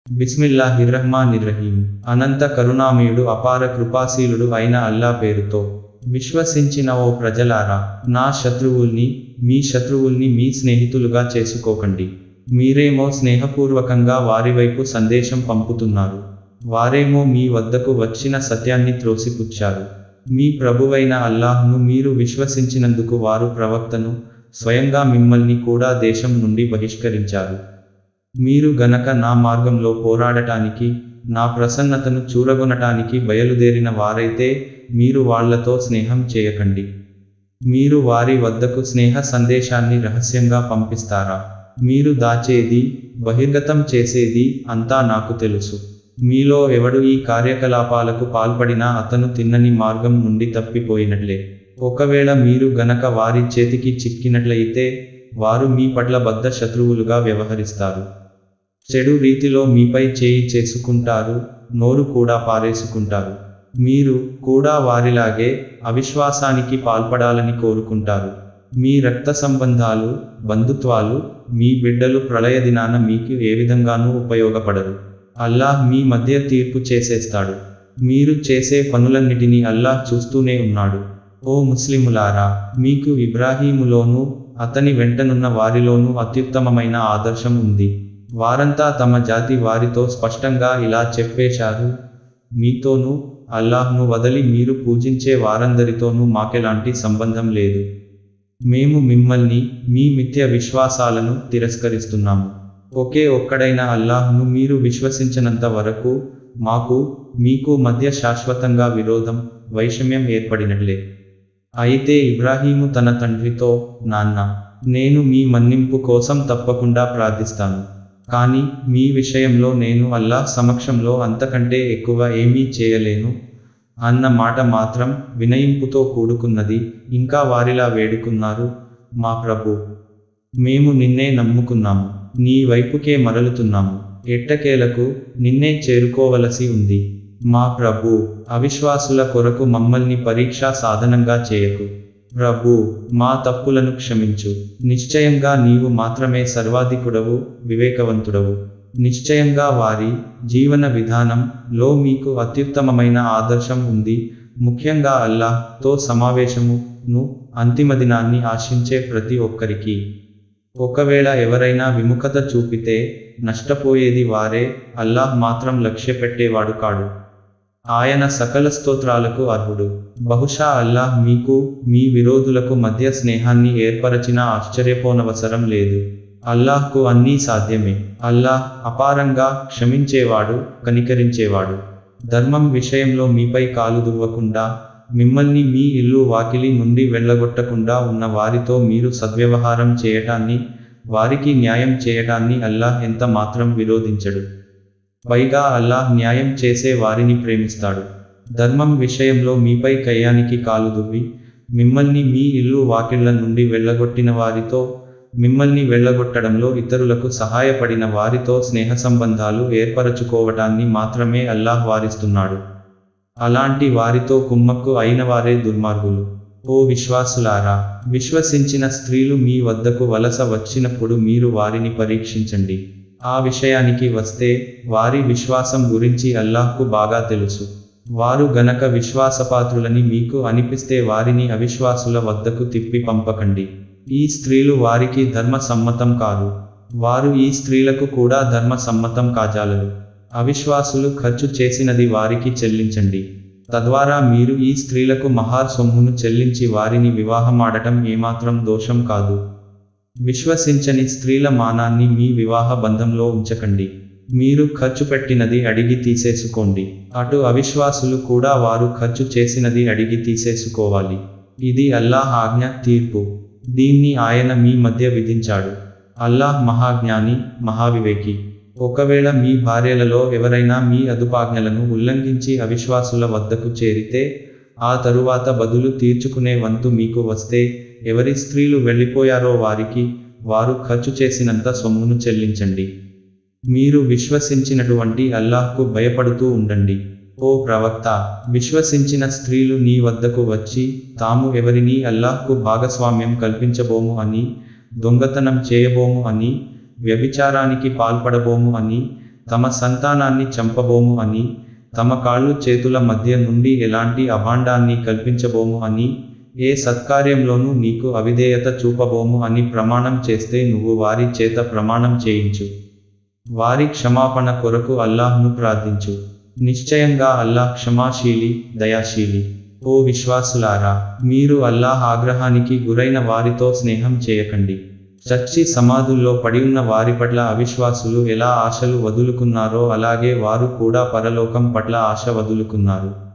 బిస్మిల్లాహిర్రహ్మానిర్రహీం అనంత కరుణామయుడు అపార కృపాశీలుడు అయిన అల్లా పేరుతో విశ్వసించిన ఓ ప్రజలారా నా శత్రువుల్ని మీ శత్రువుల్ని మీ స్నేహితులుగా చేసుకోకండి మీరేమో స్నేహపూర్వకంగా వారి వైపు సందేశం పంపుతున్నారు వారేమో మీ వద్దకు వచ్చిన సత్యాన్ని త్రోసిపుచ్చారు మీ ప్రభువైన అల్లాహ్ను మీరు విశ్వసించినందుకు వారు ప్రవక్తను స్వయంగా మిమ్మల్ని కూడా దేశం నుండి బహిష్కరించారు మీరు గనక నా మార్గంలో పోరాడటానికి నా ప్రసన్నతను చూరగొనటానికి బయలుదేరిన వారైతే మీరు వాళ్లతో స్నేహం చేయకండి మీరు వారి వద్దకు స్నేహ సందేశాన్ని రహస్యంగా పంపిస్తారా మీరు దాచేది బహిర్గతం చేసేది అంతా నాకు తెలుసు మీలో ఎవడు ఈ కార్యకలాపాలకు పాల్పడినా అతను తిన్నని మార్గం నుండి తప్పిపోయినట్లే ఒకవేళ మీరు గనక వారి చేతికి చిక్కినట్లయితే వారు మీ పట్ల బద్ధ శత్రువులుగా వ్యవహరిస్తారు చెడు రీతిలో మీపై చేయి చేసుకుంటారు నోరు కూడా పారేసుకుంటారు మీరు కూడా వారిలాగే అవిశ్వాసానికి పాల్పడాలని కోరుకుంటారు మీ రక్త సంబంధాలు బంధుత్వాలు మీ బిడ్డలు ప్రళయ దినాన మీకు ఏ విధంగానూ ఉపయోగపడరు అల్లాహ్ మీ మధ్య తీర్పు చేసేస్తాడు మీరు చేసే పనులన్నిటినీ అల్లాహ్ చూస్తూనే ఉన్నాడు ఓ ముస్లిములారా మీకు ఇబ్రాహీములోనూ అతని వెంటనున్న వారిలోనూ అత్యుత్తమమైన ఆదర్శం ఉంది వారంతా తమ జాతి వారితో స్పష్టంగా ఇలా చెప్పేశారు మీతోనూ అల్లాహ్ను వదలి మీరు పూజించే వారందరితోనూ మాకెలాంటి సంబంధం లేదు మేము మిమ్మల్ని మీ మిథ్య విశ్వాసాలను తిరస్కరిస్తున్నాము ఒకే ఒక్కడైన అల్లాహ్ను మీరు విశ్వసించినంత వరకు మాకు మీకు మధ్య శాశ్వతంగా విరోధం వైషమ్యం ఏర్పడినట్లే అయితే ఇబ్రాహీము తన తండ్రితో నాన్న నేను మీ మన్నింపు కోసం తప్పకుండా ప్రార్థిస్తాను కానీ మీ విషయంలో నేను అల్లాహ్ సమక్షంలో అంతకంటే ఎక్కువ ఏమీ చేయలేను అన్న మాట మాత్రం వినయింపుతో కూడుకున్నది ఇంకా వారిలా వేడుకున్నారు మా ప్రభు మేము నిన్నే నమ్ముకున్నాము నీ వైపుకే మరలుతున్నాము ఎట్టకేలకు నిన్నే చేరుకోవలసి ఉంది మా ప్రభు అవిశ్వాసుల కొరకు మమ్మల్ని పరీక్షా సాధనంగా చేయకు ప్రభు మా తప్పులను క్షమించు నిశ్చయంగా నీవు మాత్రమే సర్వాధికుడవు వివేకవంతుడవు నిశ్చయంగా వారి జీవన విధానం లో మీకు అత్యుత్తమమైన ఆదర్శం ఉంది ముఖ్యంగా అల్లాహ్ తో సమావేశమును అంతిమ దినాన్ని ఆశించే ప్రతి ఒక్కరికి ఒకవేళ ఎవరైనా విముఖత చూపితే నష్టపోయేది వారే అల్లాహ్ మాత్రం లక్ష్య పెట్టేవాడు కాడు ఆయన సకల స్తోత్రాలకు అర్హుడు బహుశా అల్లాహ్ మీకు మీ విరోధులకు మధ్య స్నేహాన్ని ఏర్పరచిన ఆశ్చర్యపోనవసరం లేదు అల్లాహ్కు అన్నీ సాధ్యమే అల్లాహ్ అపారంగా క్షమించేవాడు కనికరించేవాడు ధర్మం విషయంలో మీపై కాలు దువ్వకుండా మిమ్మల్ని మీ ఇల్లు వాకిలి నుండి వెళ్ళగొట్టకుండా ఉన్న వారితో మీరు సద్వ్యవహారం చేయటాన్ని వారికి న్యాయం చేయటాన్ని అల్లాహ్ ఎంత మాత్రం విరోధించడు పైగా అల్లాహ్ న్యాయం చేసే వారిని ప్రేమిస్తాడు ధర్మం విషయంలో మీపై కయ్యానికి కాలు దువ్వి మిమ్మల్ని మీ ఇల్లు వాకిళ్ల నుండి వెళ్ళగొట్టిన వారితో మిమ్మల్ని వెళ్ళగొట్టడంలో ఇతరులకు సహాయపడిన వారితో స్నేహ సంబంధాలు ఏర్పరచుకోవటాన్ని మాత్రమే అల్లాహ్ వారిస్తున్నాడు అలాంటి వారితో కుమ్మక్కు అయిన వారే దుర్మార్గులు ఓ విశ్వాసులారా విశ్వసించిన స్త్రీలు మీ వద్దకు వలస వచ్చినప్పుడు మీరు వారిని పరీక్షించండి ఆ విషయానికి వస్తే వారి విశ్వాసం గురించి అల్లాహ్కు బాగా తెలుసు వారు గనక విశ్వాసపాత్రులని మీకు అనిపిస్తే వారిని అవిశ్వాసుల వద్దకు తిప్పి పంపకండి ఈ స్త్రీలు వారికి ధర్మ సమ్మతం కాదు వారు ఈ స్త్రీలకు కూడా ధర్మ సమ్మతం కాజాలరు అవిశ్వాసులు ఖర్చు చేసినది వారికి చెల్లించండి తద్వారా మీరు ఈ స్త్రీలకు మహార్ సొమ్మును చెల్లించి వారిని వివాహమాడటం ఏమాత్రం దోషం కాదు విశ్వసించని స్త్రీల మానాన్ని మీ వివాహ బంధంలో ఉంచకండి మీరు ఖర్చు పెట్టినది అడిగి తీసేసుకోండి అటు అవిశ్వాసులు కూడా వారు ఖర్చు చేసినది అడిగి తీసేసుకోవాలి ఇది అల్లాహ్ ఆజ్ఞ తీర్పు దీన్ని ఆయన మీ మధ్య విధించాడు అల్లాహ్ మహాజ్ఞాని మహావివేకి ఒకవేళ మీ భార్యలలో ఎవరైనా మీ అదుపాజ్ఞలను ఉల్లంఘించి అవిశ్వాసుల వద్దకు చేరితే ఆ తరువాత బదులు తీర్చుకునే వంతు మీకు వస్తే ఎవరి స్త్రీలు వెళ్ళిపోయారో వారికి వారు ఖర్చు చేసినంత సొమ్మును చెల్లించండి మీరు విశ్వసించినటువంటి అల్లాహ్కు భయపడుతూ ఉండండి ఓ ప్రవక్త విశ్వసించిన స్త్రీలు నీ వద్దకు వచ్చి తాము ఎవరినీ అల్లాహ్కు భాగస్వామ్యం కల్పించబోము అని దొంగతనం చేయబోము అని వ్యభిచారానికి పాల్పడబోము అని తమ సంతానాన్ని చంపబోము అని తమ కాళ్ళు చేతుల మధ్య నుండి ఎలాంటి అభాండాన్ని కల్పించబోము అని ఏ సత్కార్యంలోనూ నీకు అవిధేయత చూపబోము అని ప్రమాణం చేస్తే నువ్వు వారి చేత ప్రమాణం చేయించు వారి క్షమాపణ కొరకు అల్లాహ్ను ప్రార్థించు నిశ్చయంగా అల్లాహ్ క్షమాశీలి దయాశీలి ఓ విశ్వాసులారా మీరు అల్లాహ్ ఆగ్రహానికి గురైన వారితో స్నేహం చేయకండి చచ్చి సమాధుల్లో పడియున్న వారి పట్ల అవిశ్వాసులు ఎలా ఆశలు వదులుకున్నారో అలాగే వారు కూడా పరలోకం పట్ల ఆశ వదులుకున్నారు